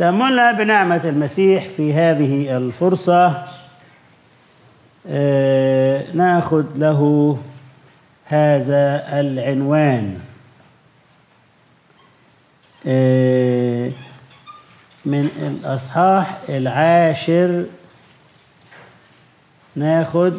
تأملنا بنعمة المسيح في هذه الفرصة آه، ناخذ له هذا العنوان آه، من الأصحاح العاشر ناخذ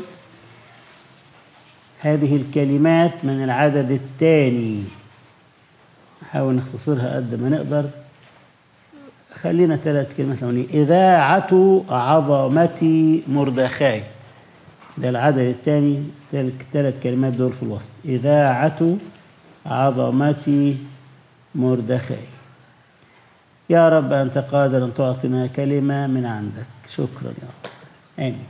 هذه الكلمات من العدد الثاني نحاول نختصرها قد ما نقدر خلينا ثلاث كلمات لونية إذاعة عظمة مردخاي ده العدد الثاني ثلاث كلمات دول في الوسط إذاعة عظمة مردخاي يا رب أنت قادر أن تعطينا كلمة من عندك شكرا يا رب آمين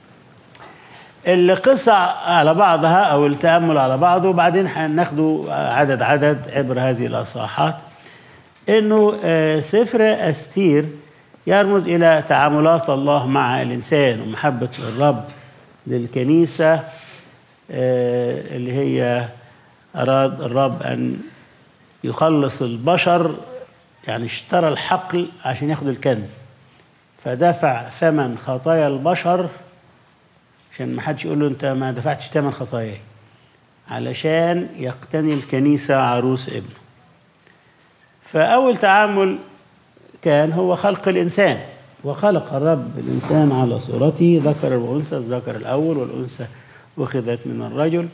القصة على بعضها أو التأمل على بعضه وبعدين هناخده عدد عدد عبر هذه الأصحاحات إنه آه، سفر أستير يرمز إلى تعاملات الله مع الإنسان ومحبة الرب للكنيسة آه، اللي هي أراد الرب أن يخلص البشر يعني اشترى الحقل عشان ياخد الكنز فدفع ثمن خطايا البشر عشان ما حدش يقول له انت ما دفعتش ثمن خطاياي علشان يقتني الكنيسة عروس ابنه فأول تعامل كان هو خلق الإنسان وخلق الرب الإنسان على صورته ذكر وأنثى الذكر الأول والأنثى أخذت من الرجل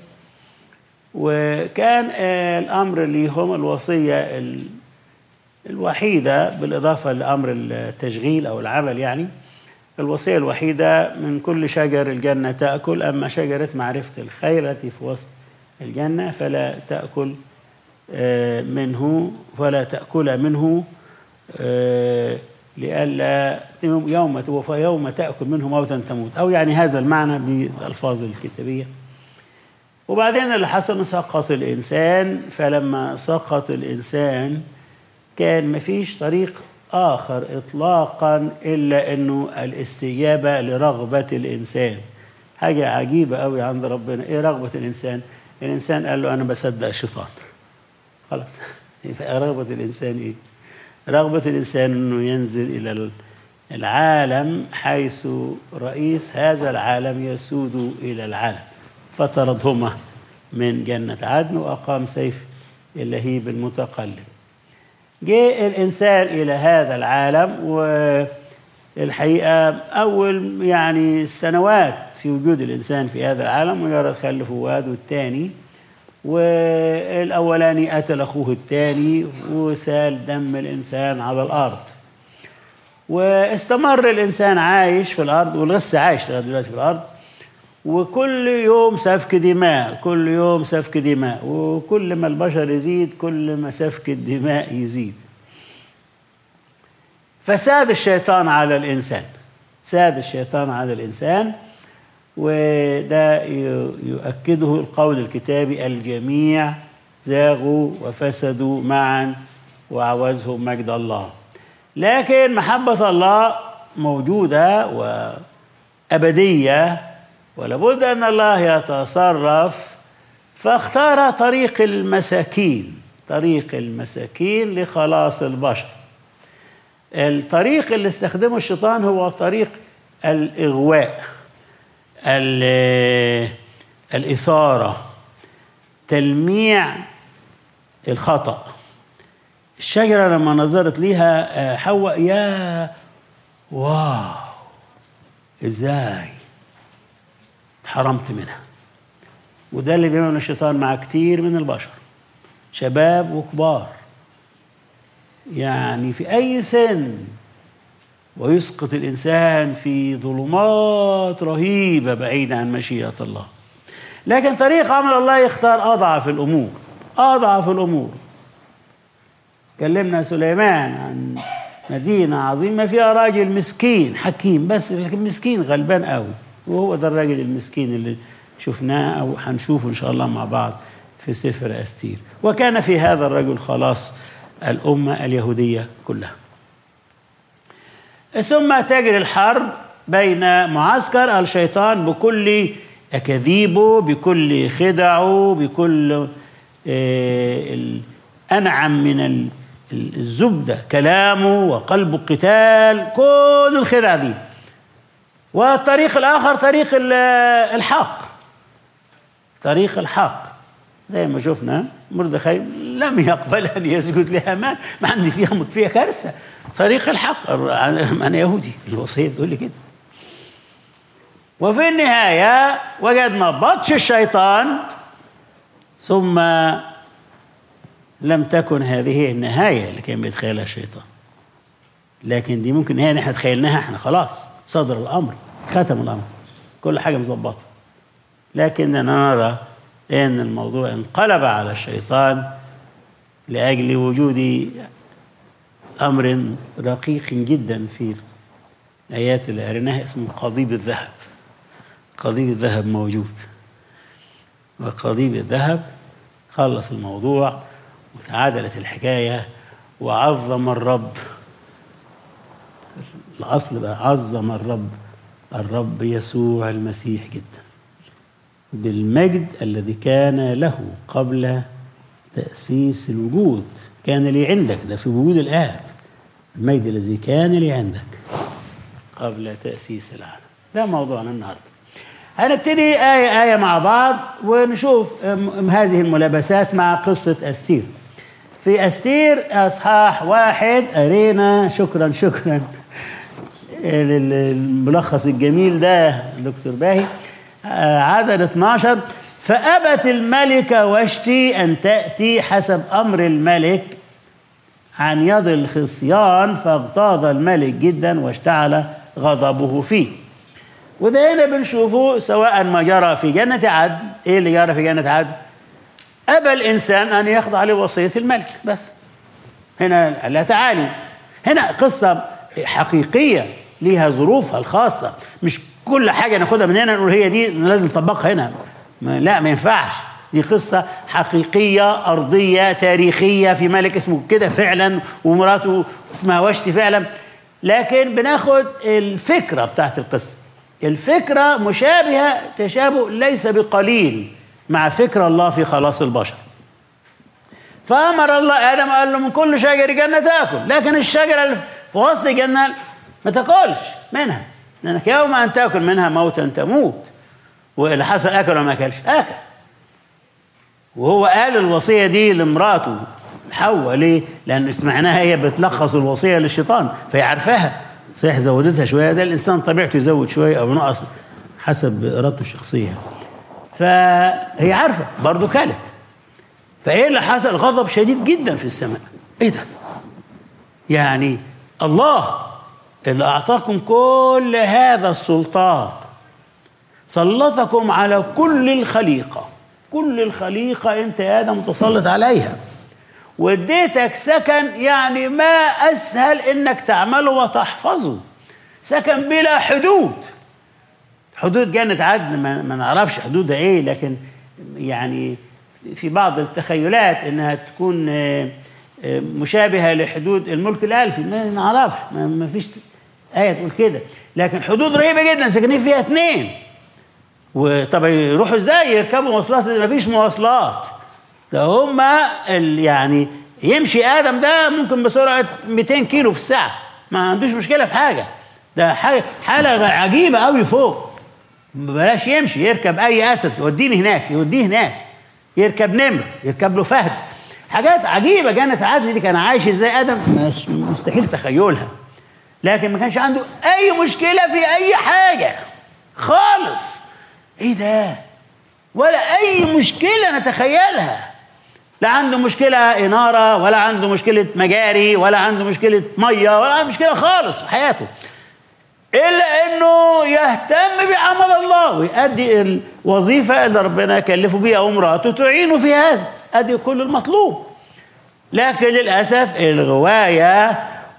وكان آه، الأمر اللي هم الوصية ال- الوحيدة بالإضافة لأمر التشغيل أو العمل يعني الوصية الوحيدة من كل شجر الجنة تأكل أما شجرة معرفة الخير التي في وسط الجنة فلا تأكل آه، منه ولا تأكل منه آه، لئلا يوم يوم يوم تأكل منه موتا تموت أو يعني هذا المعنى بالألفاظ الكتابية وبعدين اللي حصل إنه سقط الإنسان فلما سقط الإنسان كان مفيش طريق آخر إطلاقا إلا إنه الاستجابة لرغبة الإنسان حاجة عجيبة قوي عند ربنا إيه رغبة الإنسان الإنسان قال له أنا بصدق الشيطان خلاص يبقى رغبة الإنسان إيه رغبة الإنسان إنه ينزل إلى العالم حيث رئيس هذا العالم يسود إلى العالم فطردهما من جنة عدن وأقام سيف اللهيب المتقلب جاء الإنسان إلى هذا العالم والحقيقة أول يعني سنوات في وجود الإنسان في هذا العالم مجرد خلف واد والتاني والأولاني قتل أخوه الثاني وسال دم الإنسان على الأرض واستمر الإنسان عايش في الأرض ولسه عايش لغاية دلوقتي في الأرض وكل يوم سفك دماء كل يوم سفك دماء وكل ما البشر يزيد كل ما سفك الدماء يزيد فساد الشيطان على الإنسان ساد الشيطان على الإنسان وده يؤكده القول الكتابي الجميع زاغوا وفسدوا معا وعوزهم مجد الله لكن محبة الله موجودة وأبدية ولابد أن الله يتصرف فاختار طريق المساكين طريق المساكين لخلاص البشر الطريق اللي استخدمه الشيطان هو طريق الإغواء الإثارة تلميع الخطأ الشجرة لما نظرت ليها حواء يا واو ازاي حرمت منها وده اللي بيعمل الشيطان مع كتير من البشر شباب وكبار يعني في أي سن ويسقط الإنسان في ظلمات رهيبة بعيدة عن مشيئة الله لكن طريق عمل الله يختار أضعف الأمور أضعف الأمور كلمنا سليمان عن مدينة عظيمة فيها راجل مسكين حكيم بس لكن مسكين غلبان قوي وهو ده الراجل المسكين اللي شفناه أو هنشوفه إن شاء الله مع بعض في سفر أستير وكان في هذا الرجل خلاص الأمة اليهودية كلها ثم تجري الحرب بين معسكر الشيطان بكل أكاذيبه بكل خدعه بكل أنعم من الزبدة كلامه وقلبه قتال كل الخدع دي والطريق الآخر طريق ال- الحق طريق الحق زي ما شفنا مردخاي لم يقبل ان يسجد لهامان مع ان فيها مت فيها كارثه طريق الحق انا يهودي الوصيه بتقول لي كده وفي النهايه وجدنا بطش الشيطان ثم لم تكن هذه النهايه اللي كان بيتخيلها الشيطان لكن دي ممكن هي احنا تخيلناها احنا خلاص صدر الامر ختم الامر كل حاجه مظبطه لكننا نرى ان الموضوع انقلب على الشيطان لاجل وجود امر رقيق جدا في الايات اللي قريناها اسمه قضيب الذهب قضيب الذهب موجود وقضيب الذهب خلص الموضوع وتعادلت الحكايه وعظم الرب الاصل بقى عظم الرب الرب يسوع المسيح جدا بالمجد الذي كان له قبل تأسيس الوجود كان لي عندك ده في وجود الآب المجد الذي كان لي عندك قبل تأسيس العالم ده موضوعنا النهارده هنبتدي آية آية مع بعض ونشوف م- هذه الملابسات مع قصة أستير في أستير أصحاح واحد قرينا شكرا شكرا ال- الملخص الجميل ده دكتور باهي آه، عدد 12 فأبت الملكة واشتي أن تأتي حسب أمر الملك عن يد الخصيان فاغتاظ الملك جدا واشتعل غضبه فيه وده هنا بنشوفه سواء ما جرى في جنة عدن ايه اللي جرى في جنة عدن أبى الإنسان أن يخضع لوصية الملك بس هنا لا تعالي هنا قصة حقيقية ليها ظروفها الخاصة مش كل حاجة ناخدها من هنا نقول هي دي لازم نطبقها هنا ما لا ما ينفعش دي قصة حقيقية أرضية تاريخية في ملك اسمه كده فعلا ومراته اسمها وشتي فعلا لكن بناخد الفكرة بتاعت القصة الفكرة مشابهة تشابه ليس بقليل مع فكر الله في خلاص البشر فأمر الله آدم قال له من كل شجر جنة تأكل لكن الشجرة اللي في وسط الجنة ما تاكلش منها لأنك يوم أن تأكل منها موتا تموت واللي حصل أكل وما أكلش أكل وهو قال الوصية دي لمراته حواء ليه؟ لأن سمعناها هي بتلخص الوصية للشيطان فهي عارفاها صحيح زودتها شوية ده الإنسان طبيعته يزود شوية أو ينقص حسب إرادته الشخصية فهي عارفة برضه كلت فايه اللي حصل غضب شديد جدا في السماء ايه ده يعني الله اللي اعطاكم كل هذا السلطان سلطكم على كل الخليقه كل الخليقه انت يا ادم متسلط عليها واديتك سكن يعني ما اسهل انك تعمله وتحفظه سكن بلا حدود حدود جنة عدن ما, ما نعرفش حدودها ايه لكن يعني في بعض التخيلات انها تكون آه، آه، مشابهه لحدود الملك الالفي ما نعرفش ما ما فيش ايه تقول كده لكن حدود رهيبه جدا ساكنين فيها اثنين وطب يروحوا ازاي يركبوا مواصلات ما فيش مواصلات ده هم يعني يمشي ادم ده ممكن بسرعه 200 كيلو في الساعه ما عندوش مشكله في حاجه ده حاجه حاله عجيبه قوي فوق بلاش يمشي يركب اي اسد يوديني هناك يوديه هناك يركب نمر يركب له فهد حاجات عجيبه جنة عدن دي كان عايش ازاي ادم مش مستحيل تخيلها لكن ما كانش عنده اي مشكله في اي حاجه خالص ايه ده ولا اي مشكله نتخيلها لا عنده مشكله اناره ولا عنده مشكله مجاري ولا عنده مشكله ميه ولا عنده مشكله خالص في حياته الا انه يهتم بعمل الله ويؤدي الوظيفه اللي ربنا كلفه بيها ومراته تعينه في هذا ادي كل المطلوب لكن للاسف الغوايه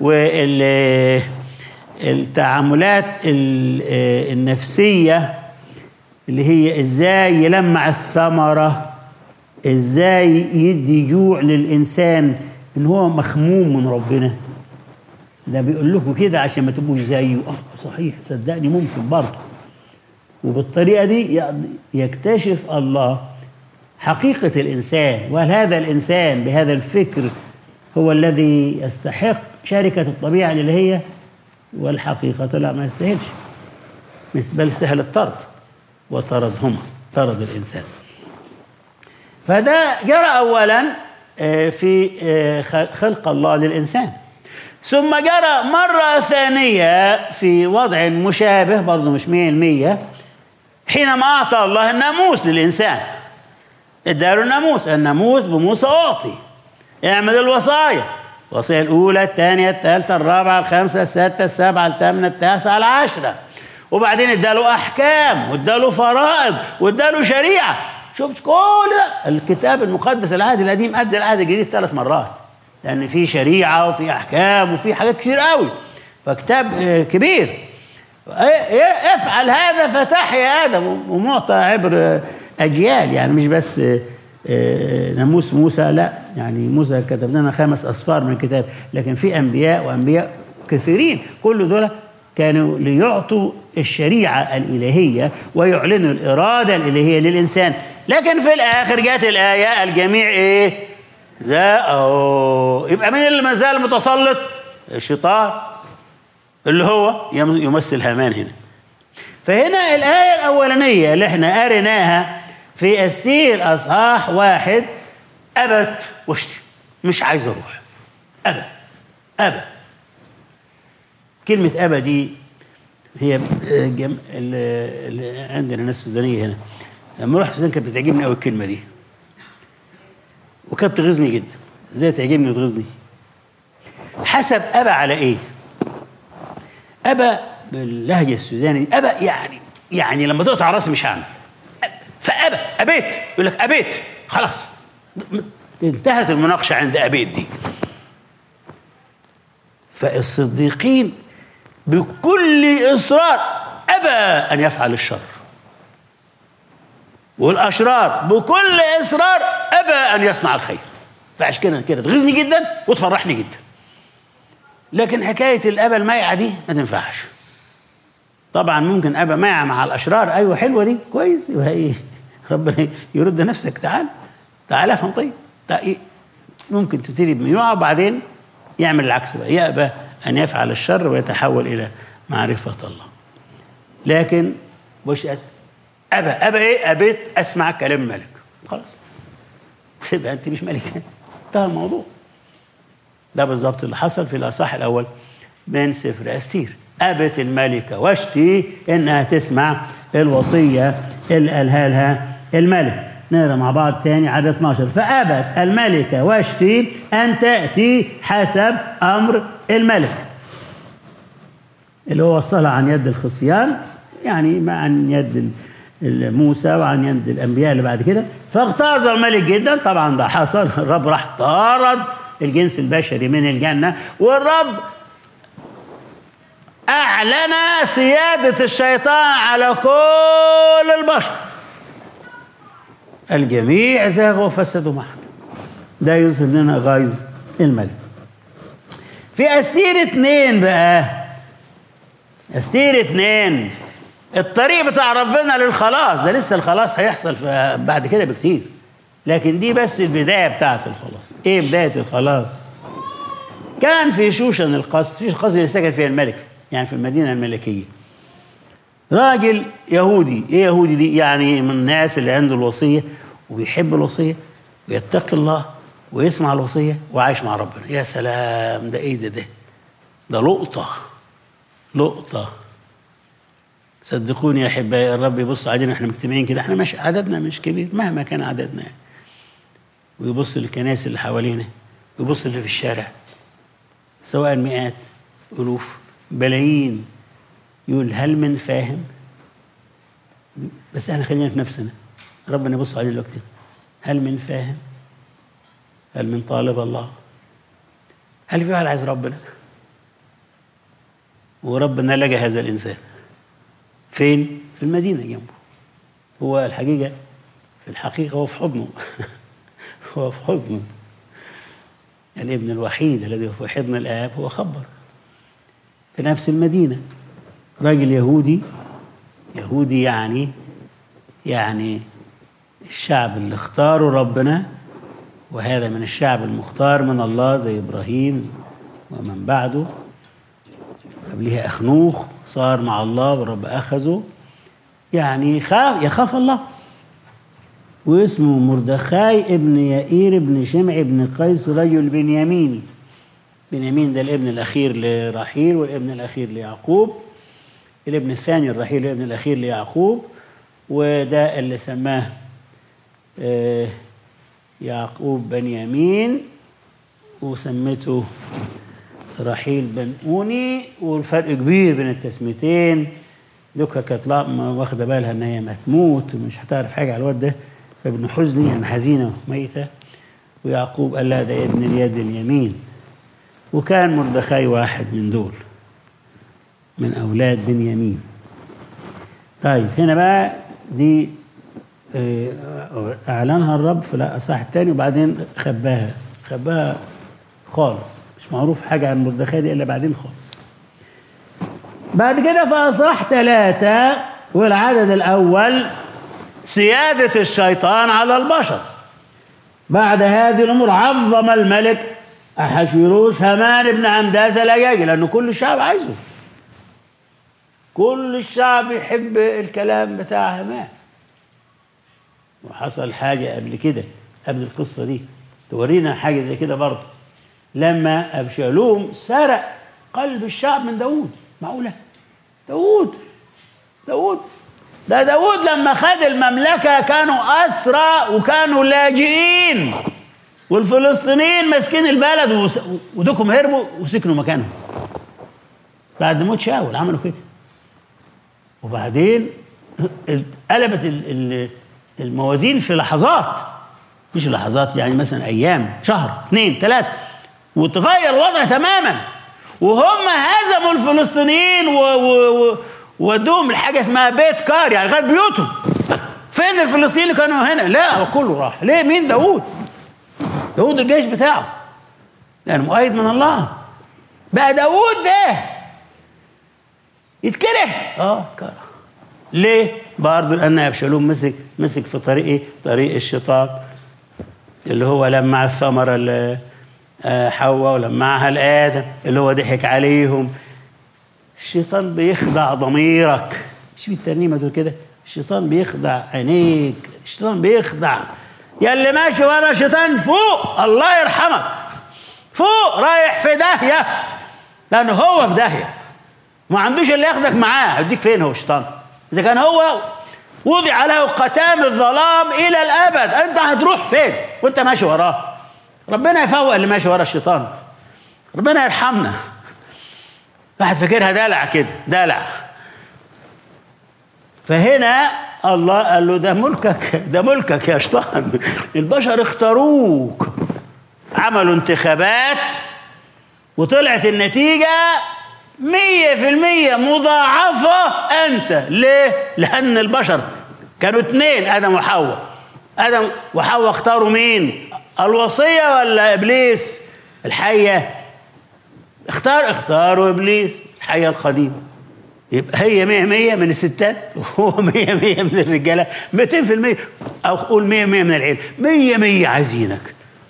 والتعاملات النفسيه اللي هي ازاي يلمع الثمره ازاي يدي جوع للانسان ان هو مخموم من ربنا ده بيقول لكم كده عشان ما تبقوش زيه اه صحيح صدقني ممكن برضه وبالطريقه دي يكتشف الله حقيقه الانسان وهل هذا الانسان بهذا الفكر هو الذي يستحق شركة الطبيعة الإلهية والحقيقة لا ما يستاهلش بل سهل الطرد وطردهما طرد الإنسان فده جرى أولا في خلق الله للإنسان ثم جرى مرة ثانية في وضع مشابه برضه مش مية المية حينما أعطى الله الناموس للإنسان اداله الناموس الناموس بموسى أعطي اعمل الوصايا الوصية الأولى الثانية الثالثة الرابعة الخامسة السادسة السابعة الثامنة التاسعة العاشرة وبعدين اداله أحكام واداله فرائض واداله شريعة شفت كل ده الكتاب المقدس العهد القديم قد العهد الجديد ثلاث مرات لأن في شريعة وفي أحكام وفي حاجات كتير قوي فكتاب كبير افعل هذا فتحيا آدم ومعطى عبر أجيال يعني مش بس ناموس موسى لا يعني موسى كتب لنا خمس أصفار من الكتاب لكن في أنبياء وأنبياء كثيرين كل دول كانوا ليعطوا الشريعة الإلهية ويعلنوا الإرادة الإلهية للإنسان لكن في الآخر جاءت الآية الجميع إيه زاءوا يبقى مين اللي ما زال متسلط الشيطان اللي هو يمثل هامان هنا فهنا الآية الأولانية اللي احنا قريناها في أستير أصحاح واحد أبت واشتي مش عايز أروح أبى أبى كلمة أبى دي هي جم... اللي عندنا ناس سودانية هنا لما رحت السودان كانت بتعجبني قوي الكلمة دي وكانت تغيظني جدا ازاي تعجبني وتغيظني حسب أبى على إيه أبى باللهجة السودانية أبى يعني يعني لما تقطع راسي مش هعمل فأبى أبيت يقول لك أبيت خلاص انتهت المناقشة عند أبيت دي فالصديقين بكل إصرار أبى أن يفعل الشر والأشرار بكل إصرار أبى أن يصنع الخير فعشان كده كده تغيظني جدا وتفرحني جدا لكن حكاية الأبى الميعة دي ما تنفعش طبعا ممكن أبى ميعة مع الأشرار أيوة حلوة دي كويس يبقى إيه ربنا يرد نفسك تعال تعال افهم طيب تعال ممكن تبتدي بميوعة وبعدين يعمل العكس بقى يأبى أن يفعل الشر ويتحول إلى معرفة الله لكن مش أبى أبى إيه أبيت أسمع كلام ملك خلاص تبقى أنت مش ملك انتهى الموضوع ده بالظبط اللي حصل في الأصح الأول من سفر أستير أبت الملكة واشتي إنها تسمع الوصية اللي قالها لها الملك نقرا مع بعض تاني عدد 12 فأبت الملكة واشتي أن تأتي حسب أمر الملك اللي هو وصلها عن يد الخصيان يعني عن يد موسى وعن يد الأنبياء اللي بعد كده فاغتاظ الملك جدا طبعا ده حصل الرب راح طارد الجنس البشري من الجنة والرب أعلن سيادة الشيطان على كل البشر الجميع زاغوا وفسدوا معا ده يظهر لنا غيظ الملك في أسير اتنين بقى أسير اتنين الطريق بتاع ربنا للخلاص ده لسه الخلاص هيحصل بعد كده بكتير لكن دي بس البداية بتاعت الخلاص ايه بداية الخلاص كان في شوشن القصر في القصر اللي سكن فيها الملك يعني في المدينة الملكية راجل يهودي ايه يهودي دي يعني من الناس اللي عنده الوصية وبيحب الوصية ويتقي الله ويسمع الوصية وعايش مع ربنا يا سلام ده ايه ده ده ده لقطة لقطة صدقوني يا احبائي الرب يبص علينا احنا مجتمعين كده احنا مش عددنا مش كبير مهما كان عددنا يعني. ويبص للكنائس اللي حوالينا ويبص اللي في الشارع سواء مئات الوف بلايين يقول هل من فاهم بس احنا خلينا في نفسنا ربنا يبص علينا دلوقتي هل من فاهم هل من طالب الله هل في واحد عايز ربنا وربنا لقى هذا الانسان فين في المدينه جنبه هو الحقيقه في الحقيقه هو في حضنه هو في حضنه الابن الوحيد الذي هو في حضن الاب هو خبر في نفس المدينه راجل يهودي يهودي يعني يعني الشعب اللي اختاروا ربنا وهذا من الشعب المختار من الله زي إبراهيم ومن بعده قبلها أخنوخ صار مع الله والرب أخذه يعني خاف يخاف الله واسمه مردخاي ابن يائير ابن شمع ابن قيس رجل بنياميني بنيامين ده الابن الأخير لرحيل والابن الأخير ليعقوب الابن الثاني الرحيل الابن الأخير ليعقوب وده اللي سماه آه، يعقوب بنيامين وسمته رحيل بن أوني والفرق كبير بين التسميتين دوكا كانت لا- ما واخده بالها ان هي ما تموت ومش هتعرف حاجه على الواد ده فابن حزني يعني حزينه ميته ويعقوب قال لا ده ابن اليد اليمين وكان مردخاي واحد من دول من اولاد بنيامين طيب هنا بقى دي آه، اعلنها الرب في الاصحاح الثاني وبعدين خباها خباها خالص مش معروف حاجه عن مردخاي دي الا بعدين خالص بعد كده في اصحاح ثلاثة والعدد الأول سيادة الشيطان على البشر بعد هذه الأمور عظم الملك أحشوروش هامان بن عمداسة الأجاجي لأنه كل الشعب عايزه كل الشعب يحب الكلام بتاع هامان وحصل حاجة قبل كده قبل القصة دي تورينا حاجة زي كده برضه لما أبشالوم سرق قلب الشعب من داوود معقولة داوود داوود ده داوود لما خد المملكة كانوا أسرى وكانوا لاجئين والفلسطينيين ماسكين البلد وس- ودوكم هربوا وسكنوا مكانهم بعد موت شاول عملوا كده وبعدين قلبت ال- ال- الموازين في لحظات مش لحظات يعني مثلا ايام شهر اثنين ثلاثه وتغير الوضع تماما وهم هزموا الفلسطينيين و- و- و- ودوهم لحاجه اسمها بيت كار يعني لغايه بيوتهم فين الفلسطينيين اللي كانوا هنا؟ لا هو كله راح ليه مين داوود؟ داوود الجيش بتاعه يعني مؤيد من الله بقى داوود ده يتكره اه كره ليه؟ برضه لان ابشالوم مسك مسك في طريق ايه؟ طريق الشيطان اللي هو لمع الثمره اللي آه، حواء ولمعها لادم اللي هو ضحك عليهم الشيطان بيخدع ضميرك مش في الترنيمه دول كده الشيطان بيخدع عينيك الشيطان بيخدع يا اللي ماشي ورا الشيطان فوق الله يرحمك فوق رايح في داهيه لانه هو في داهيه ما عندوش اللي ياخدك معاه هيديك فين هو الشيطان اذا كان هو وضع له قتام الظلام الى الابد انت هتروح فين وانت ماشي وراه ربنا يفوق اللي ماشي ورا الشيطان ربنا يرحمنا واحد فاكرها دلع كده دلع فهنا الله قال له ده ملكك ده ملكك يا شيطان البشر اختاروك عملوا انتخابات وطلعت النتيجة مية في المية مضاعفة أنت ليه؟ لأن البشر كانوا اتنين آدم وحواء آدم وحواء اختاروا مين؟ الوصية ولا إبليس؟ الحية اختار اختاروا إبليس الحية القديمة يبقى هي مية مية من الستات وهو مية مية من الرجالة ميتين في المية أو قول مية مية من العيلة مية مية عايزينك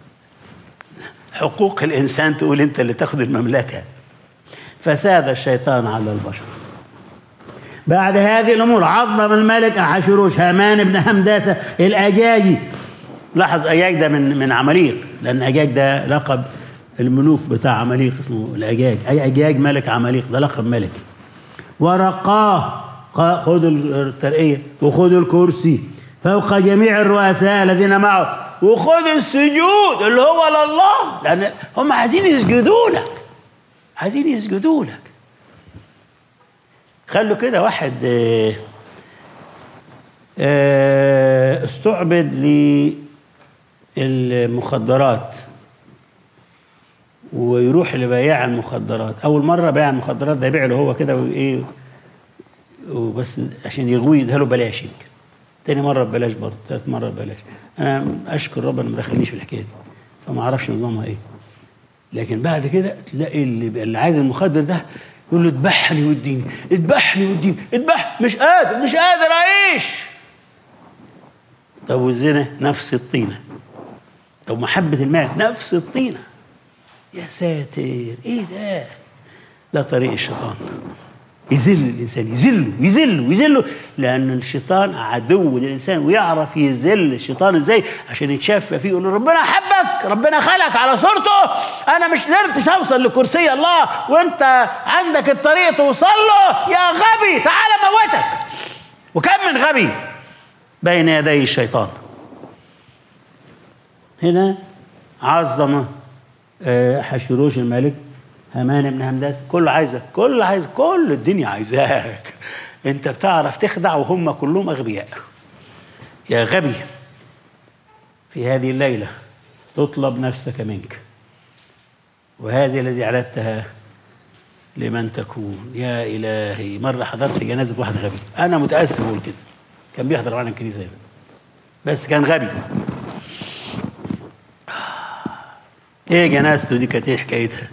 حقوق الإنسان تقول أنت اللي تاخد المملكة فساد الشيطان على البشر بعد هذه الأمور عظم الملك أحشروش هامان بن همداسة الأجاجي لاحظ أجاج ده من من عماليق لأن أجاج ده لقب الملوك بتاع عماليق اسمه الأجاج أي أجاج ملك عماليق ده لقب ملك ورقاه خذوا الترقية وخذوا الكرسي فوق جميع الرؤساء الذين معه وخذ السجود اللي هو لله لأن هم عايزين يسجدوا لك عايزين يسجدوا لك خلوا كده واحد آه، آه، استعبد للمخدرات ويروح لبياع المخدرات اول مره بياع المخدرات ده يبيع له هو كده وايه وبس عشان يغوي يديها له بلاش يمكن تاني مره ببلاش برضه ثالث مره ببلاش انا اشكر ربنا ما دخلنيش في الحكايه دي فما اعرفش نظامها ايه لكن بعد كده تلاقي اللي, اللي عايز المخدر ده يقول له اذبحني واديني اذبحني واديني اذبح مش قادر مش قادر اعيش طب والزنا نفس الطينه أو محبة المال نفس الطينة يا ساتر إيه ده ده طريق الشيطان يذل الانسان يذله يذله يذله لان الشيطان عدو للانسان ويعرف يذل الشيطان ازاي عشان يتشافى فيه يقول له ربنا حبك ربنا خلق على صورته انا مش قدرتش اوصل لكرسي الله وانت عندك الطريق توصل له يا غبي تعال موتك وكم من غبي بين يدي الشيطان هنا عظم آه، حشروش الملك همان بن همداس كله عايزك كله عايز كل الدنيا عايزاك انت بتعرف تخدع وهم كلهم اغبياء يا غبي في هذه الليله تطلب نفسك منك وهذه الذي اعددتها لمن تكون يا الهي مره حضرت جنازه واحد غبي انا متاسف اقول كده كان بيحضر معانا الكنيسه هنا بس كان غبي ايه جنازته دي كانت ايه حكايتها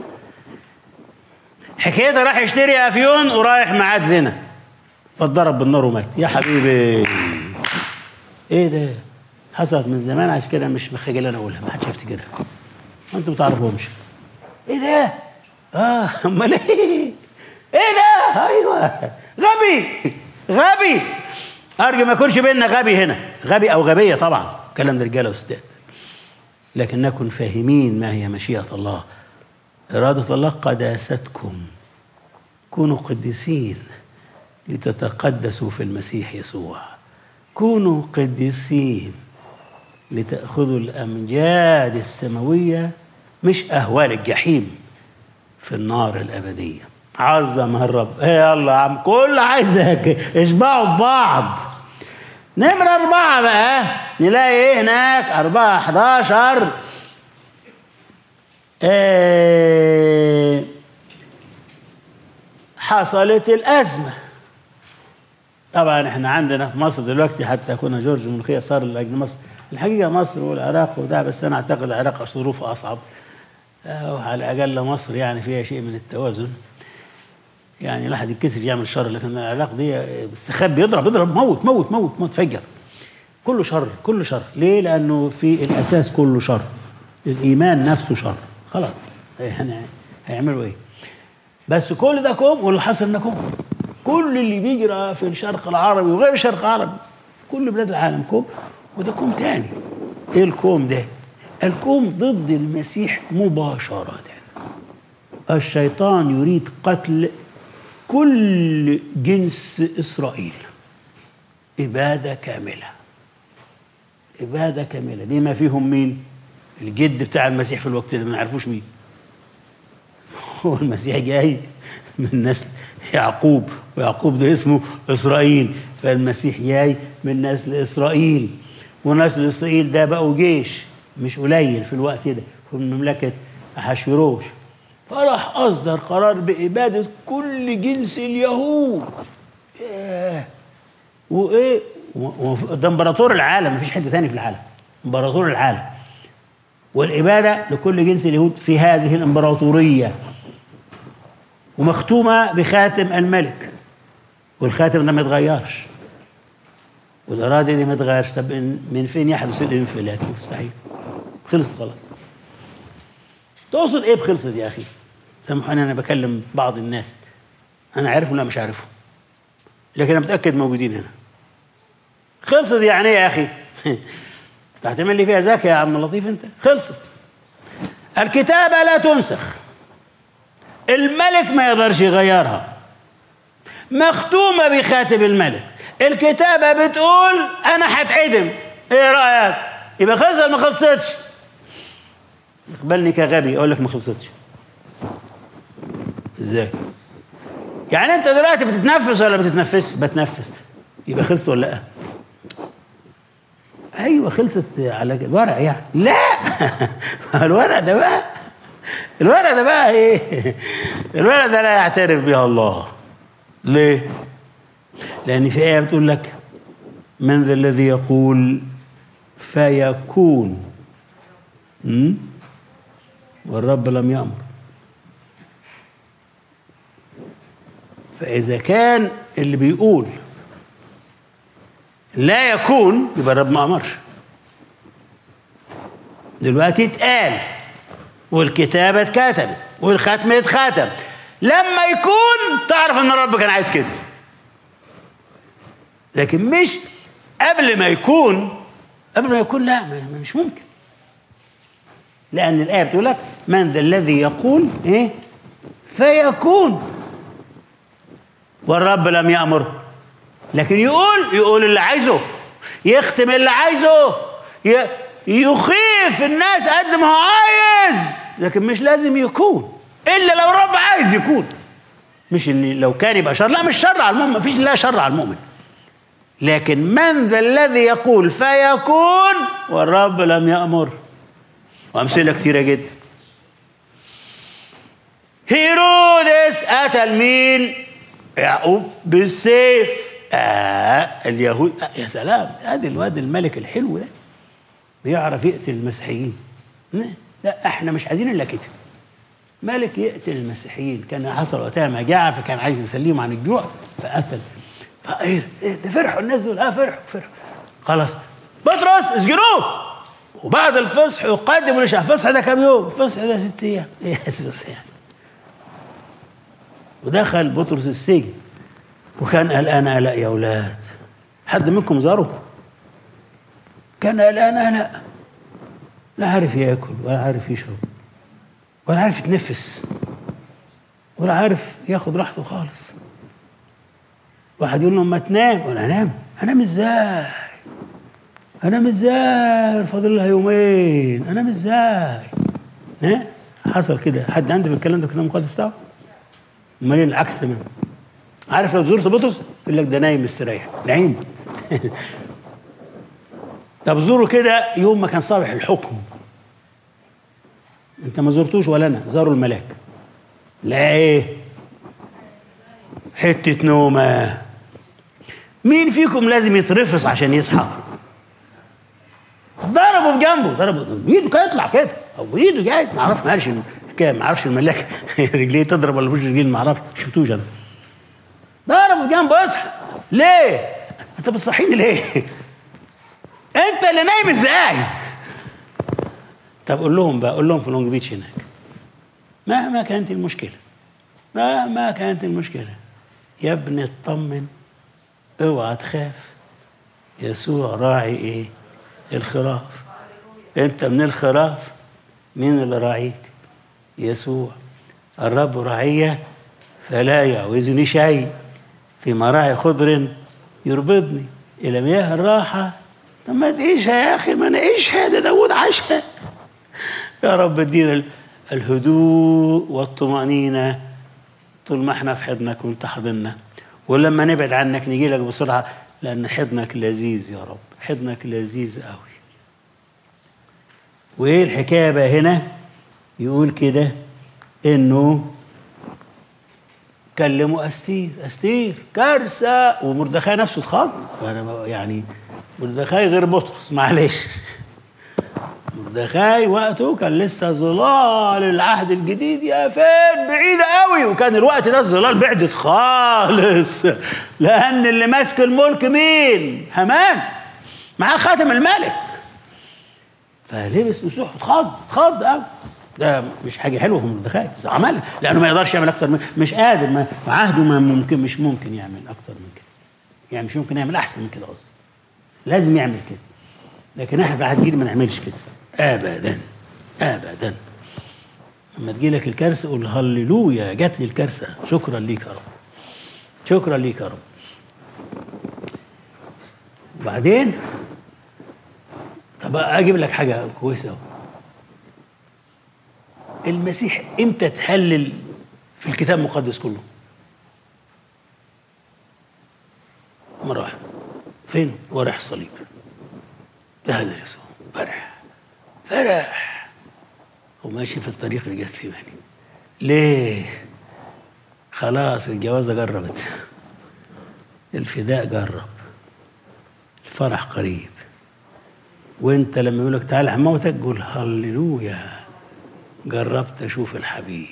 حكايتها راح يشتري افيون ورايح معاد زنا فاتضرب بالنار ومات يا حبيبي ايه ده حصلت من زمان عشان كده مش مخجل انا اقولها ما حدش يفتكرها انتوا ما تعرفوهمش ايه ده اه امال ايه ايه ده ايوه غبي غبي ارجو ما يكونش بيننا غبي هنا غبي او غبيه طبعا كلام ده رجاله وستات لكن نكن فاهمين ما هي مشيئه الله إرادة الله قداستكم كونوا قديسين لتتقدسوا في المسيح يسوع كونوا قديسين لتأخذوا الأمجاد السماوية مش أهوال الجحيم في النار الأبدية عظمها الرب إيه يلا يا عم كل عايزك اشبعوا ببعض نمرة أربعة بقى نلاقي إيه هناك أربعة 11 آه، حصلت الأزمة طبعا احنا عندنا في مصر دلوقتي حتى كنا جورج ملوخية صار لأجل مصر الحقيقة مصر والعراق وده بس أنا أعتقد العراق ظروفها أصعب آه، وعلى الأقل مصر يعني فيها شيء من التوازن يعني الواحد يتكسف يعمل شر لكن العراق دي استخبي يضرب يضرب موت موت موت موت فجر كله شر كله شر ليه لأنه في الأساس كله شر الإيمان نفسه شر خلاص يعني هيعملوا ايه بس كل ده كوم واللي حصل انه كوم كل اللي بيجرى في الشرق العربي وغير الشرق العربي في كل بلاد العالم كوم وده كوم تاني ايه الكوم ده الكوم ضد المسيح مباشرة الشيطان يريد قتل كل جنس إسرائيل إبادة كاملة إبادة كاملة بما فيهم مين الجد بتاع المسيح في الوقت ده ما نعرفوش مين هو المسيح جاي من نسل يعقوب ويعقوب ده اسمه إسرائيل فالمسيح جاي من نسل إسرائيل ونسل إسرائيل ده بقوا جيش مش قليل في الوقت ده في مملكة أحشوروش فراح أصدر قرار بإبادة كل جنس اليهود ياه. وإيه و- و- ده امبراطور العالم مفيش حتة تاني في العالم امبراطور العالم والإبادة لكل جنس اليهود في هذه الإمبراطورية ومختومة بخاتم الملك والخاتم ده ما يتغيرش والإرادة دي ما تتغيرش طب إن- من فين يحدث الانفلات مستحيل خلصت خلاص تقصد ايه بخلصت يا اخي سامحوني انا بكلم بعض الناس انا عارف ولا مش عارفهم لكن انا متاكد موجودين هنا خلصت يعني ايه يا اخي تعتمد لي فيها ذكي يا عم لطيف انت خلصت الكتابه لا تنسخ الملك ما يقدرش يغيرها مختومه بخاتم الملك الكتابه بتقول انا هتعدم ايه رايك يبقى خلصت ولا ما خلصتش اقبلني كغبي اقول لك ما خلصتش ازاي يعني انت دلوقتي بتتنفس ولا بتتنفس بتنفس يبقى خلصت ولا لا ايوه خلصت على الورق يعني لا الورق ده بقى الورق ده بقى ايه الورق ده لا يعترف بها الله ليه لان في ايه بتقول لك من ذا الذي يقول فيكون م? والرب لم يأمر فإذا كان اللي بيقول لا يكون يبقى الرب ما أمرش دلوقتي اتقال والكتابة اتكتبت والختم اتختم لما يكون تعرف ان الرب كان عايز كده لكن مش قبل ما يكون قبل ما يكون لا مش ممكن لأن الآية بتقول لك من ذا الذي يقول إيه فيكون والرب لم يأمر لكن يقول يقول اللي عايزه يختم اللي عايزه يخيف الناس قد ما هو عايز لكن مش لازم يكون الا لو الرب عايز يكون مش ان لو كان يبقى شر لا مش شر على المؤمن مفيش لا شر على المؤمن لكن من ذا الذي يقول فيكون والرب لم يأمر وأمثلة كثيرة جدا هيرودس قتل مين؟ يعقوب بالسيف آه اليهود آه يا سلام ادي الواد الملك الحلو ده بيعرف يقتل المسيحيين لا احنا مش عايزين الا كده ملك يقتل المسيحيين كان حصل وقتها مجاعه فكان عايز يسليهم عن الجوع فقتل فايه ده فرحوا الناس دول اه فرحوا فرحوا خلاص بطرس اسجنوه وبعد الفصح يقدم لشهر الفصح ده كام يوم؟ الفصح ده ست ايام ايه اساس يعني ودخل بطرس السجن وكان قلقان قلق يا اولاد حد منكم زاره؟ كان قلقان قلق لا عارف ياكل ولا عارف يشرب ولا عارف يتنفس ولا عارف ياخد راحته خالص واحد يقول له ما تنام ولا انام انام ازاي انام ازاي فاضل لها يومين انام ازاي ها حصل كده حد عنده في الكلام ده في الكتاب المقدس بتاعه امال ايه العكس تمام عارف لو زرت بطرس يقول لك ده نايم مستريح نعيم طب زوره كده يوم ما كان صالح الحكم انت ما زرتوش ولا انا زاروا الملاك لا ايه حته نومه مين فيكم لازم يترفس عشان يصحى ضربه في جنبه ضربه بايده كده يطلع كده او بايده جاي ما اعرفش ما عارفش ما اعرفش الملاك رجليه تضرب ولا مش رجليه ما اعرفش شفتوش انا ضربه في جنبه اصحى ليه؟ انت بتصحيني ليه؟ انت اللي نايم ازاي؟ طب قول لهم بقى قول لهم في لونج بيتش هناك مهما كانت المشكله مهما كانت المشكله يا ابني اطمن اوعى تخاف يسوع راعي ايه؟ الخراف انت من الخراف مين اللي راعيك؟ يسوع الرب راعية فلا يعوزني شيء في مراعي خضر يربضني إلى مياه الراحة طب ما تعيشها يا أخي ما نعيشها ده داود عاشها يا رب ادينا الهدوء والطمأنينة طول ما احنا في حضنك وانت حاضننا ولما نبعد عنك نجي لك بسرعة لأن حضنك لذيذ يا رب حضنك لذيذ قوي وإيه الحكاية بقى هنا يقول كده إنه كلموا أستير أستير كارثة ومردخاي نفسه اتخض يعني مردخاي غير بطرس معلش مردخاي وقته كان لسه ظلال العهد الجديد يا فين بعيدة قوي وكان الوقت ده الظلال بعدت خالص لأن اللي ماسك الملك مين؟ هامان معاه خاتم الملك فلبس مسوح اتخض اتخض قوي ده مش حاجه حلوه في مردخاي بس عملها لانه ما يقدرش يعمل اكتر من مش قادر ما عهده ما ممكن مش ممكن يعمل اكتر من كده يعني مش ممكن يعمل احسن من كده قصدي لازم يعمل كده لكن احنا في العهد الجديد ما نعملش كده ابدا ابدا لما تجي لك الكارثه قول هللويا جات لي الكارثه شكرا ليك يا رب شكرا ليك يا رب وبعدين طب اجيب لك حاجه كويسه قوي المسيح امتى تهلل في الكتاب المقدس كله مرة واحدة فين؟ ورح الصليب تهلل يسوع فرح فرح وماشي في الطريق اللي جت في بالي ليه؟ خلاص الجوازة جربت الفداء جرب الفرح قريب وانت لما يقول لك تعالى هموتك قول هللويا جربت اشوف الحبيب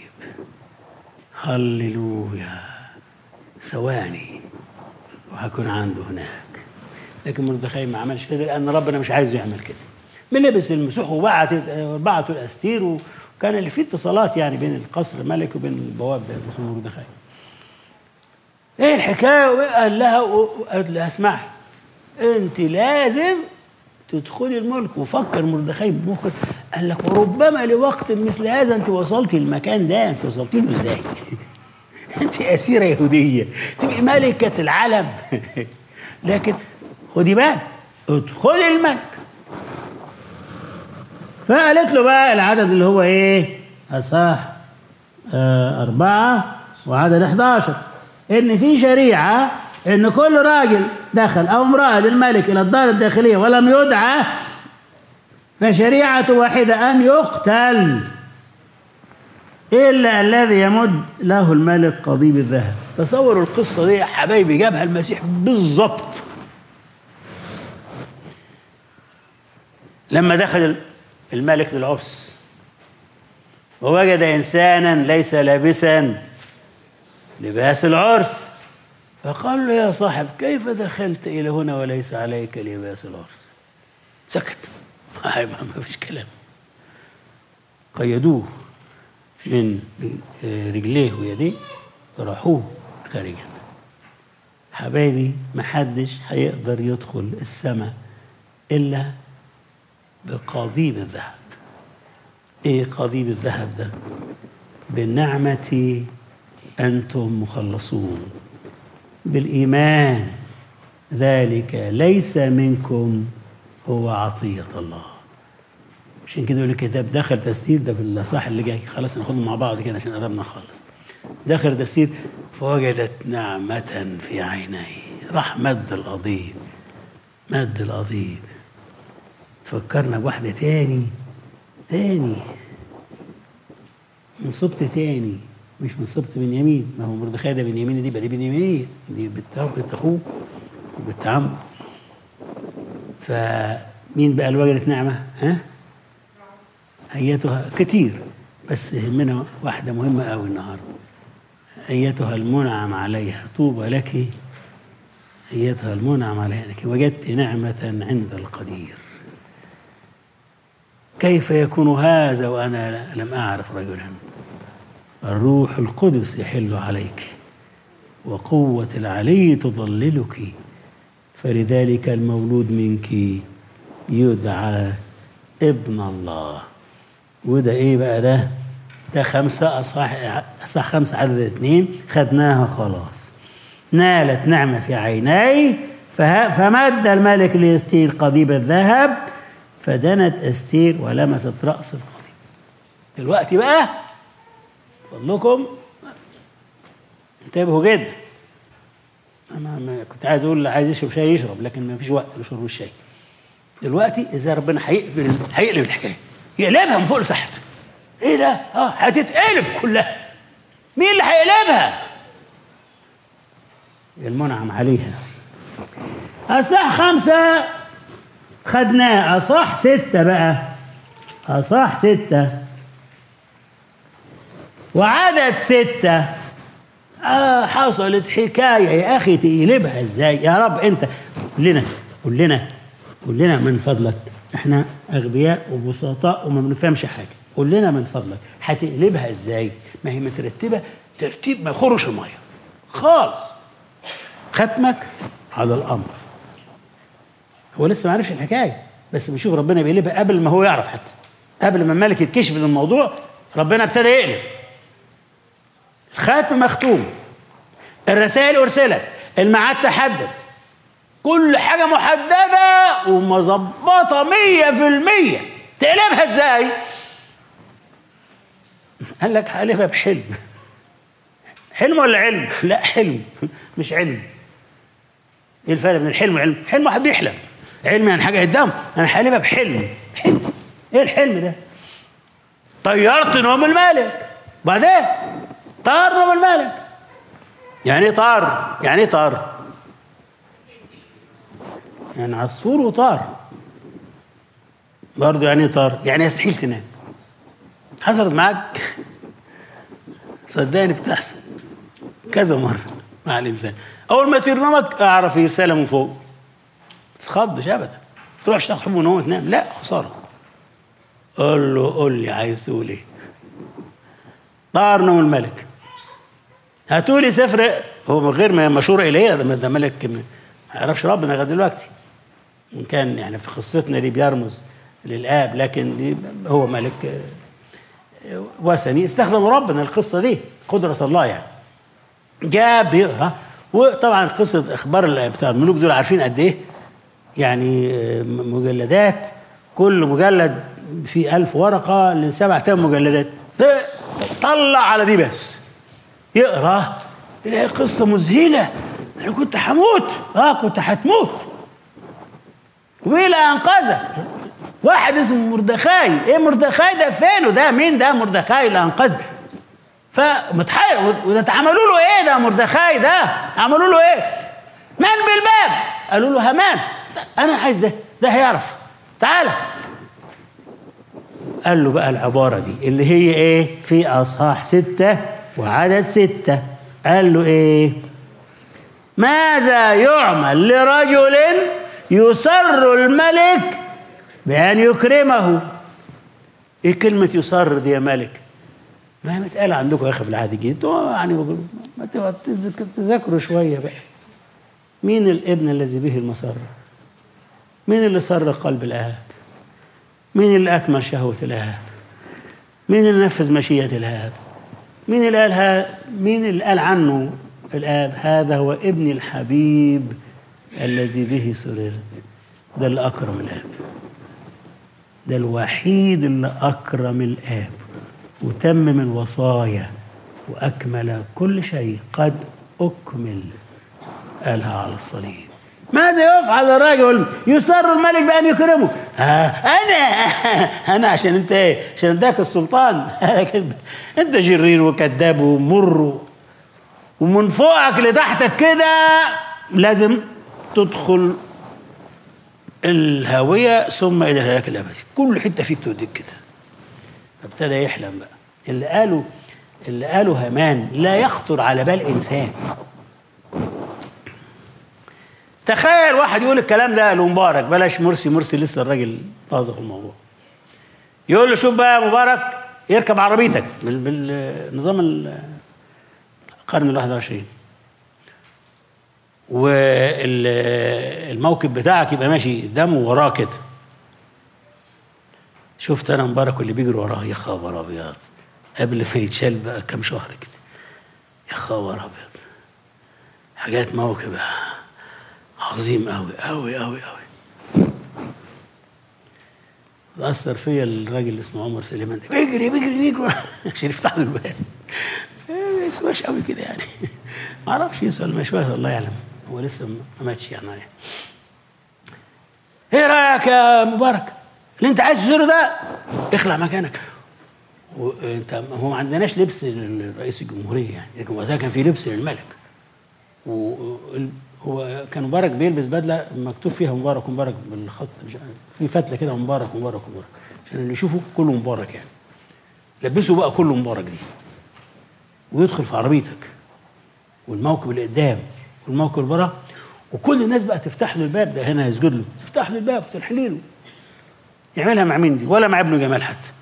هللويا ثواني وهكون عنده هناك لكن مردخاي ما عملش كده لان ربنا مش عايزه يعمل كده لبس المسوح وبعت بعتوا الاستير وكان اللي فيه اتصالات يعني بين القصر الملكي وبين البواب ده اسمه مردخاي ايه الحكايه قال لها قالت لها اسمعي انت لازم تدخلي الملك وفكر مردخاي بمخك قال لك وربما لوقت مثل هذا انت وصلتي المكان ده انت وصلتي له ازاي؟ انت اسيره يهوديه تبقي ملكه العالم لكن خدي بالك ادخلي الملك فقالت له بقى العدد اللي هو ايه؟ اصح آه أربعة وعدد 11 إن في شريعة إن كل راجل دخل أو امرأة للملك إلى الدار الداخلية ولم يدعى فشريعة واحدة أن يقتل إلا الذي يمد له الملك قضيب الذهب تصوروا القصة دي يا حبايبي جابها المسيح بالظبط لما دخل الملك للعرس ووجد إنسانا ليس لابسا لباس العرس فقال له يا صاحب كيف دخلت إلى هنا وليس عليك لباس العرس سكت ما فيش كلام قيدوه من رجليه ويديه طرحوه خارجا حبايبي محدش هيقدر يدخل السماء إلا بقضيب الذهب ايه قضيب الذهب ده بالنعمة أنتم مخلصون بالإيمان ذلك ليس منكم هو عطية الله عشان كده يقول الكتاب دخل تستير ده في الأصحاح اللي جاي خلاص ناخدهم مع بعض كده عشان قربنا نخلص دخل تستير فوجدت نعمة في عينيه راح مد القضيب مد القضيب تفكرنا بواحدة تاني تاني من سبط تاني مش من سبط بنيامين ما هو مردخاي ده بنيامين دي بقى دي بنيامينية دي بنت بنت أخوه وبنت عمه فمين بقى اللي وجدت نعمة؟ ها؟ أيتها كتير بس يهمنا واحدة مهمة أوي النهاردة أيتها المنعم عليها طوبى لك أيتها المنعم عليها لك وجدت نعمة عند القدير كيف يكون هذا وأنا لم أعرف رجلا الروح القدس يحل عليك وقوة العلي تضللك فلذلك المولود منك يدعى ابن الله وده ايه بقى ده ده خمسة أصح أصح خمسة عدد اثنين خدناها خلاص نالت نعمة في عيني فمد الملك ليستير قضيب الذهب فدنت استير ولمست رأس القضيب دلوقتي بقى فضلكم انتبهوا جدا أنا كنت عايز اقول عايز يشرب شاي يشرب لكن ما فيش وقت لشرب الشاي دلوقتي ازاي ربنا هيقفل هيقلب الحكايه يقلبها من فوق لتحت ايه ده اه هتتقلب كلها مين اللي هيقلبها المنعم عليها اصح خمسه خدناه اصح سته بقى اصح سته وعدد سته آه حصلت حكايه يا اخي تقلبها ازاي يا رب انت قول لنا قول لنا قول لنا من فضلك احنا اغبياء وبسطاء وما بنفهمش حاجه قول لنا من فضلك هتقلبها ازاي ما هي مترتبه ترتيب ما يخرش الميه خالص ختمك على الامر هو لسه ما عرفش الحكايه بس بيشوف ربنا بيقلبها قبل ما هو يعرف حتى قبل ما الملك يتكشف من الموضوع ربنا ابتدى يقلب الختم مختوم الرسائل ارسلت الميعاد تحدد كل حاجه محدده ومظبطه مية في المية تقلبها ازاي قال لك هقلبها بحلم حلم ولا علم لا حلم مش علم ايه الفرق بين الحلم والعلم حلم واحد بيحلم علم يعني حاجه قدام انا هقلبها بحلم حلم ايه الحلم ده طيرت نوم الملك بعدين طار نوم الملك يعني ايه طار يعني ايه طار يعني عصفور وطار برضه يعني ايه طار يعني يستحيل تنام حصلت معاك صدقني بتحصل كذا مرة مع الإنسان أول ما تطير نومك أعرف رسالة من فوق تتخضش أبدا تروحش تاخد حبه نوم وتنام لا خسارة قول له قول لي عايز تقول ايه طار نوم الملك هاتوا لي سفر هو من غير ما مشهور اليه ده ده ملك ما يعرفش ربنا لغايه دلوقتي ان كان يعني في قصتنا دي بيرمز للاب لكن دي هو ملك آه، وثني استخدم ربنا القصه دي قدره الله يعني جاء بيقرا وطبعا قصه اخبار ال- بتاع الملوك دول عارفين قد ايه يعني آه، مجلدات كل مجلد فيه ألف ورقة لسبع تمن مجلدات ط- طلع على دي بس يقرا يلاقي قصة مذهلة أنا كنت هموت اه كنت هتموت وإلى أنقذك واحد اسمه مردخاي ايه مردخاي ده فين ده مين ده مردخاي اللي أنقذك فمتحير وده اتعملوا له ايه ده مردخاي ده عملوا له ايه من بالباب قالوا له همان انا عايز ده ده هيعرف تعالى قال له بقى العبارة دي اللي هي ايه في اصحاح ستة وعدد ستة قال له ايه ماذا يعمل لرجل يسر الملك بأن يكرمه ايه كلمة يسر دي يا ملك ما هي متقال عندكم يا اخي في العهد الجديد انتوا يعني ما تبقى تذك- تذاكروا شويه بقى مين الابن الذي به المسره؟ مين اللي سر قلب الاب؟ مين اللي اكمل شهوه الاب؟ مين اللي نفذ مشيئه الاب؟ مين اللي قال ها- مين اللي قال عنه الاب هذا هو ابني الحبيب الذي به سررت ده اللي اكرم الاب ده الوحيد اللي أكرم الآب وتمم الوصايا وأكمل كل شيء قد أكمل قالها على الصليب ماذا يفعل الرجل يسر الملك بأن يكرمه آه أنا أنا عشان أنت إيه عشان اداك السلطان لكن أنت شرير وكذاب ومر ومن فوقك لتحتك كده لازم تدخل الهاوية ثم إلى الهلاك الأبدي كل حتة فيك توديك كده فابتدى يحلم بقى اللي قاله اللي قاله هامان لا يخطر على بال إنسان تخيل واحد يقول الكلام ده لمبارك بلاش مرسي مرسي لسه الراجل طازه في الموضوع يقول له شوف بقى يا مبارك يركب عربيتك بال- بالنظام ال- القرن ال 21 والموكب بتاعك يبقى ماشي قدامه وراه كده شفت انا مبارك واللي بيجري وراه يا خبر ابيض قبل ما يتشال بقى كام شهر كده يا خبر ابيض حاجات موكب عظيم قوي قوي قوي قوي أثر فيا الراجل اللي اسمه عمر سليمان ده بيجري بيجري بيجري عشان يفتح له الباب ما يسواش قوي كده يعني ما اعرفش يسأل ما يسواش الله يعلم هو لسه ما ماتش يعني ايه رايك يا مبارك اللي انت عايز تزوره ده اخلع مكانك وانت هو ما عندناش لبس لرئيس الجمهوريه يعني لكن وقتها كان في لبس للملك وهو كان مبارك بيلبس بدله مكتوب فيها مبارك مبارك بالخط مش عارف في فتله كده مبارك مبارك مبارك عشان اللي يشوفه كله مبارك يعني لبسه بقى كله مبارك دي ويدخل في عربيتك والموكب اللي قدام والموكب اللي ورا وكل الناس بقى تفتح له الباب ده هنا يسجد له تفتح له الباب وتلحلي له يعملها مع مين دي ولا مع ابنه جمال حتى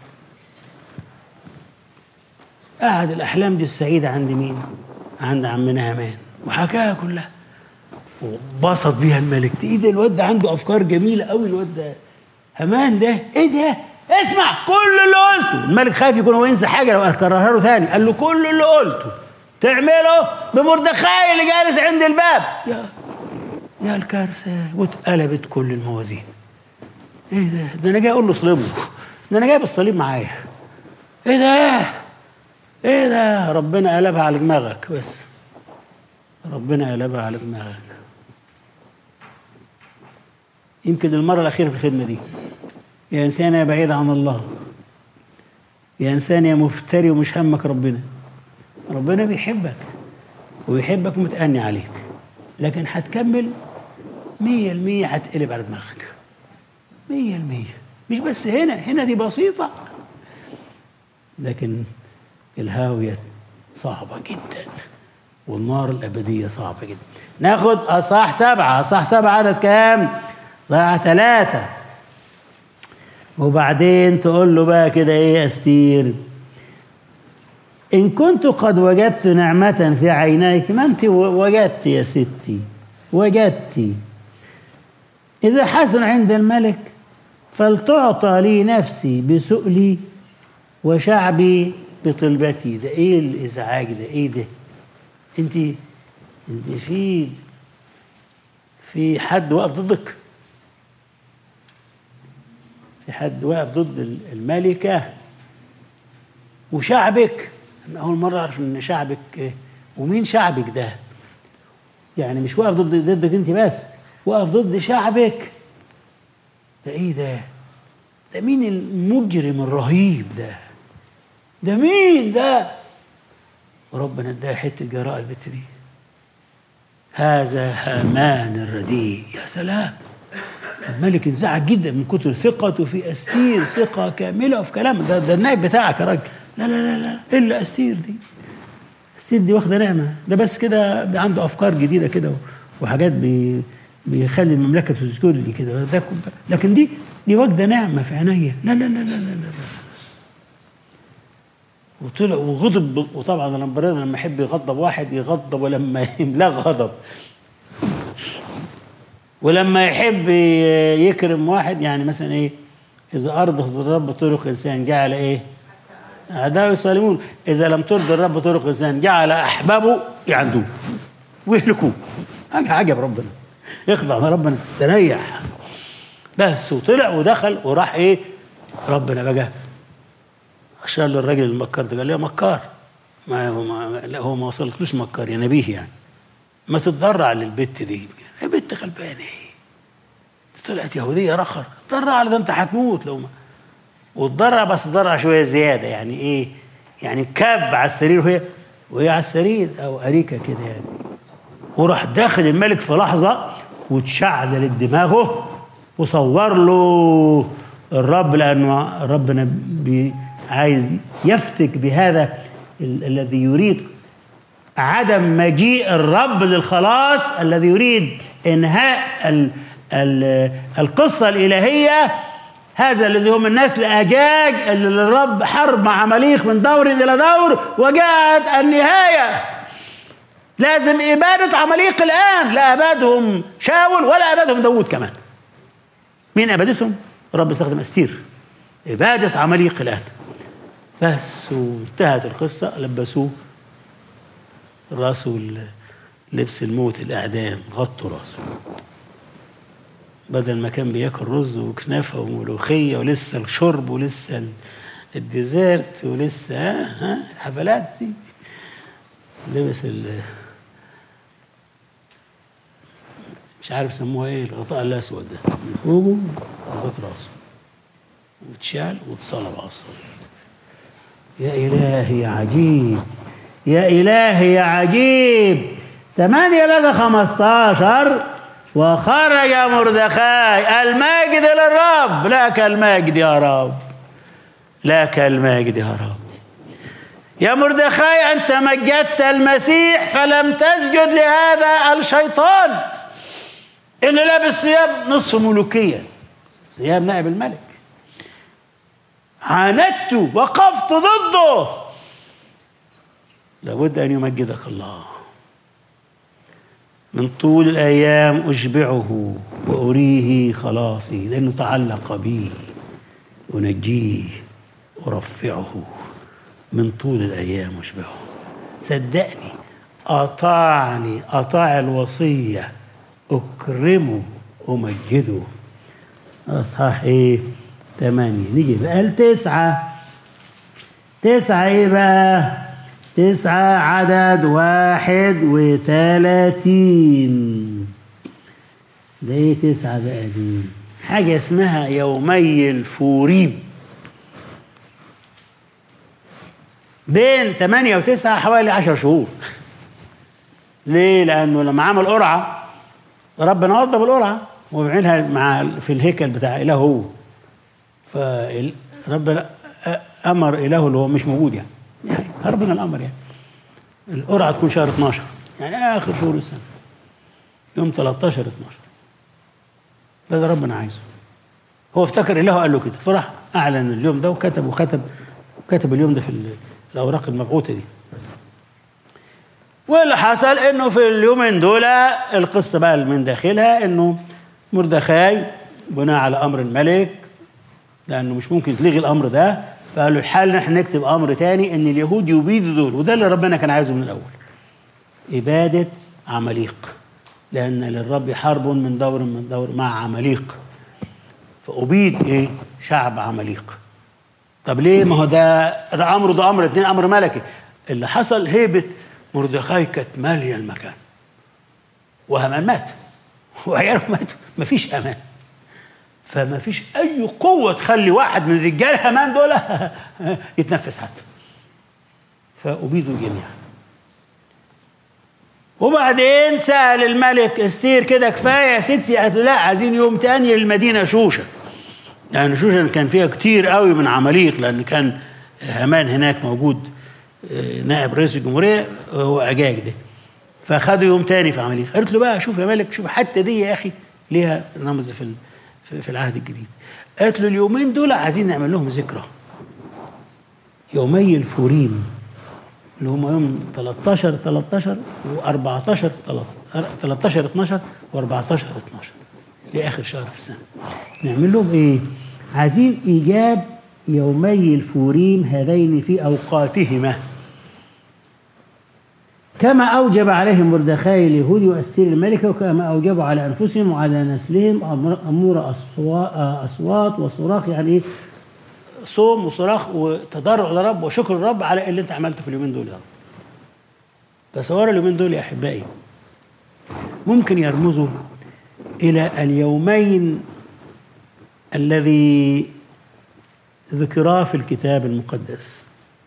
قعد الاحلام دي السعيده عند مين عند عمنا همان وحكاها كلها وبسط بيها الملك ايه ده الواد ده عنده افكار جميله قوي الواد ده همان ده ايه ده اسمع كل اللي قلته الملك خايف يكون هو ينسى حاجه لو كررها له ثاني قال له كل اللي قلته تعمله بمردخاي اللي جالس عند الباب يا يا الكارثه واتقلبت كل الموازين ايه ده ده انا جاي اقول له اصلبه ده انا جايب الصليب معايا ايه ده ايه ده ربنا قلبها على دماغك بس ربنا قلبها على دماغك يمكن المرة الأخيرة في الخدمة دي يا إنسان يا بعيد عن الله يا إنسان يا مفتري ومش همك ربنا ربنا بيحبك ويحبك متأني عليك لكن هتكمل مية المية هتقلب على دماغك مية المية مش بس هنا هنا دي بسيطة لكن الهاوية صعبة جدا والنار الأبدية صعبة جدا ناخد أصح سبعة أصح سبعة عدد كام؟ صح ثلاثة وبعدين تقول له بقى كده ايه استير ان كنت قد وجدت نعمة في عينيك ما انت وجدت يا ستي وجدت اذا حسن عند الملك فلتعطى لي نفسي بسؤلي وشعبي بطلبتي ده ايه الازعاج ده ايه ده انت انت في في حد واقف ضدك في حد واقف ضد الملكة وشعبك أنا أول مرة أعرف إن شعبك إيه ومين شعبك ده يعني مش واقف ضد ضدك أنت بس واقف ضد شعبك ده إيه ده ده مين المجرم الرهيب ده ده مين ده وربنا اداها حته جراء البت دي هذا هامان الرديء يا سلام الملك انزعج جدا من كتر ثقته في استير ثقه كامله وفي كلامه ده, ده النائب بتاعك يا راجل لا لا لا لا الا استير دي استير دي واخده نعمه ده بس كده عنده افكار جديده كده وحاجات بي بيخلي المملكه تسجد لي كده ده لكن دي دي واخده نعمه في عينيا لا لا لا لا لا, لا. وطلع وغضب وطبعا لما لما يحب يغضب واحد يغضب ولما يملاه غضب ولما يحب يكرم واحد يعني مثلا ايه اذا ارضى الرب طرق انسان جعل ايه اعداء يسالمون اذا لم ترضي الرب طرق انسان جعل احبابه يعندوه ويهلكوه حاجه عجب ربنا يخضع ربنا تستريح بس وطلع ودخل وراح ايه ربنا بقى اشار للراجل المكار ده قال له يا مكار ما هو ما لا هو ما وصلتلوش مكار يا نبيه يعني ما تتضرع للبت دي يا بنت غلبانه ايه طلعت يهوديه رخر اتضرع على ده انت هتموت لو ما واتضرع بس اتضرع شويه زياده يعني ايه يعني كب على السرير وهي وهي على السرير او اريكه كده يعني وراح داخل الملك في لحظه وتشعل دماغه وصور له الرب لانه ربنا بي عايز يفتك بهذا ال- الذي يريد عدم مجيء الرب للخلاص الذي يريد انهاء ال ال القصه الالهيه هذا الذي هم الناس لاجاج اللي الرب حرب مع عماليق من دور الى دور وجاءت النهايه لازم اباده عماليق الان لا ابادهم شاول ولا ابادهم داوود كمان مين ابادتهم الرب استخدم استير اباده عماليق الان بس وانتهت القصه لبسوه راسه لبس الموت الاعدام غطوا راسه بدل ما كان بياكل رز وكنافه وملوخيه ولسه الشرب ولسه الديزرت ولسه ها, ها الحفلات دي لبس ال مش عارف سموها ايه الغطاء الاسود ده من فوقه لغايه راسه واتشال واتصلب على الصليب يا الهي يا عجيب يا إلهي يا عجيب ثمانية بقى خمستاشر وخرج مردخاي المجد للرب لك المجد يا رب لك المجد يا رب يا مردخاي أنت مجدت المسيح فلم تسجد لهذا الشيطان اللي لابس ثياب نصف ملوكية ثياب نائب الملك عاندت وقفت ضده لابد أن يمجدك الله من طول الأيام أشبعه وأريه خلاصي لأنه تعلق بي أنجيه أرفعه من طول الأيام أشبعه صدقني أطاعني أطاع الوصية أكرمه أمجده أصحاح إيه ثمانية نيجي بقى التسعة تسعة إيه بقى تسعة عدد واحد وثلاثين ده ايه تسعة بقى دي حاجة اسمها يومي الفوريم بين ثمانية وتسعة حوالي عشر شهور ليه؟ لأنه لما عمل قرعة ربنا وضب القرعة وبيعملها مع في الهيكل بتاع إله هو فربنا أمر إله اللي هو مش موجود يعني يعني ربنا الامر يعني القرعه تكون شهر 12 يعني اخر شهور السنه يوم 13 12 ده اللي ربنا عايزه هو افتكر اله قال له كده فراح اعلن اليوم ده وكتب وختم كتب اليوم ده في ال- الاوراق المبعوثه دي واللي حصل انه في اليومين دول القصه بقى من داخلها انه مردخاي بناء على امر الملك لانه مش ممكن تلغي الامر ده فقال له الحال نحن نكتب امر تاني ان اليهود يبيدوا دول وده اللي ربنا كان عايزه من الاول اباده عماليق لان للرب حرب من دور من دور مع عماليق فابيد ايه شعب عماليق طب ليه ما هو ده ده امر ده امر اتنين امر ملكي اللي حصل هيبه مردخاي كانت ماليه المكان وهامان مات وعياله ماتوا مفيش امان فما فيش اي قوه تخلي واحد من رجال هامان دول يتنفس حتى فابيدوا جميعا وبعدين سأل الملك استير كده كفايه يا ستي قالت له لا عايزين يوم تاني للمدينه شوشه يعني شوشة كان فيها كتير قوي من عماليق لان كان هامان هناك موجود آه، نائب رئيس الجمهوريه هو اجاج ده فاخدوا يوم تاني في عماليق قالت له بقى شوف يا ملك شوف حتى دي يا اخي ليها رمز في ال- في- في العهد الجديد قالت له اليومين دول عايزين نعمل لهم ذكرى يومي الفوريم اللي هم يوم 13 13 و14 13 12 و14 12 لاخر شهر في السنه نعمل لهم ايه عايزين ايجاب يومي الفوريم هذين في اوقاتهما كما اوجب عليهم مردخاي اليهود واستير الملكه وكما اوجبوا على انفسهم وعلى نسلهم أمر- امور أصوا- اصوات وصراخ يعني ايه صوم وصراخ وتضرع للرب وشكر الرب على اللي انت عملته في اليومين دول يا رب تصوروا اليومين دول يا احبائي ممكن يرمزوا الى اليومين الذي ذكراه في الكتاب المقدس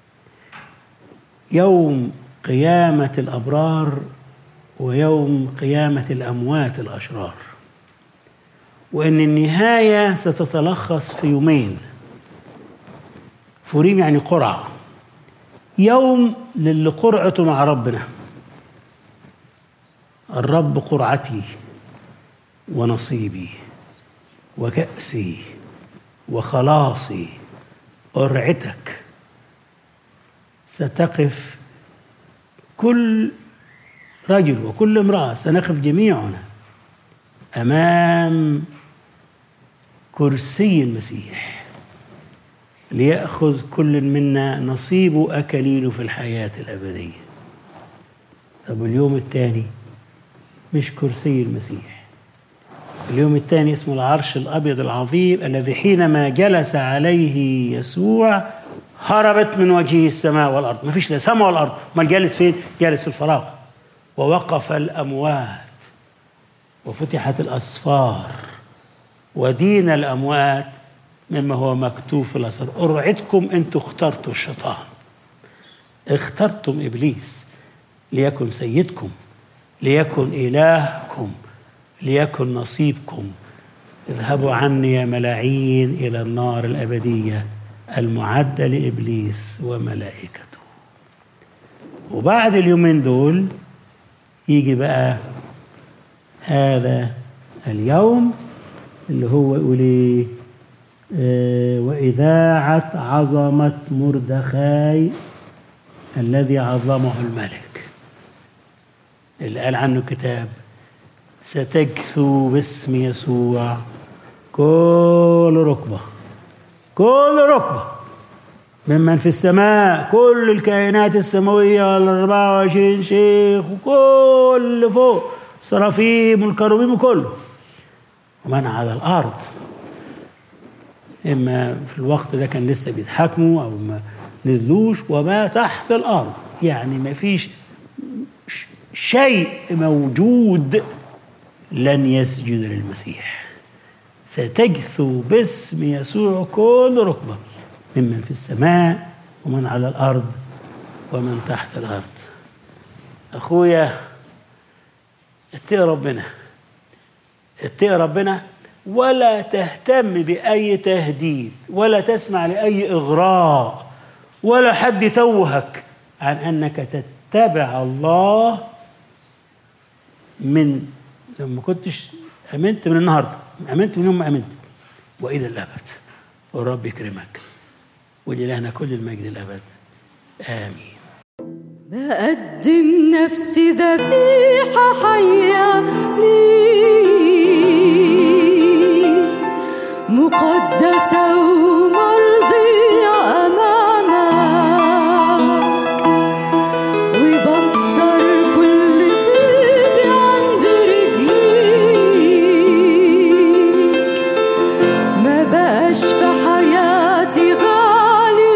يوم قيامة الأبرار ويوم قيامة الأموات الأشرار وإن النهاية ستتلخص في يومين فوريم يعني قرعة يوم للي قرعته مع ربنا الرب قرعتي ونصيبي وكأسي وخلاصي قرعتك ستقف كل رجل وكل امرأة سنقف جميعنا أمام كرسي المسيح ليأخذ كل منا نصيبه أكليله في الحياة الأبدية طب اليوم الثاني مش كرسي المسيح اليوم الثاني اسمه العرش الأبيض العظيم الذي حينما جلس عليه يسوع هربت من وجهه السماء والأرض ما فيش لا سماء ولا أرض ما جالس فين جالس في الفراغ ووقف الأموات وفتحت الأسفار ودين الأموات مما هو مكتوب في الأسفار أرعدكم أنتم اخترتوا الشيطان اخترتم إبليس ليكن سيدكم ليكن إلهكم ليكن نصيبكم اذهبوا عني يا ملاعين إلى النار الأبدية المعدة لإبليس وملائكته وبعد اليومين دول يجي بقى هذا اليوم اللي هو يقول ايه آه، وإذاعة عظمة مردخاي الذي عظمه الملك اللي قال عنه الكتاب ستجثو باسم يسوع كل ركبة كل ركبة ممن في السماء كل الكائنات السماوية الأربعة وعشرين شيخ وكل فوق السرافيم والكروبيم وكله ومن على الأرض إما في الوقت ده كان لسه بيتحاكموا أو ما نزلوش وما تحت الأرض يعني ما فيش ش- شيء موجود لن يسجد للمسيح ستجثو باسم يسوع كل ركبة ممن في السماء ومن على الأرض ومن تحت الأرض أخويا اتقي ربنا اتقي ربنا ولا تهتم بأي تهديد ولا تسمع لأي إغراء ولا حد يتوهك عن أنك تتبع الله من لما كنتش امنت من النهارده امنت من يوم ما امنت والى الابد والرب يكرمك ولإلهنا كل المجد الابد امين بقدم نفسي ذبيحة حية ليك مقدسة ومرضية أمامك وبكسر كل طيب عند رجليك ما بقاش في حياتي غالي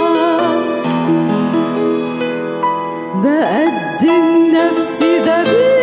قدامك بقدم نفسي ذبيحة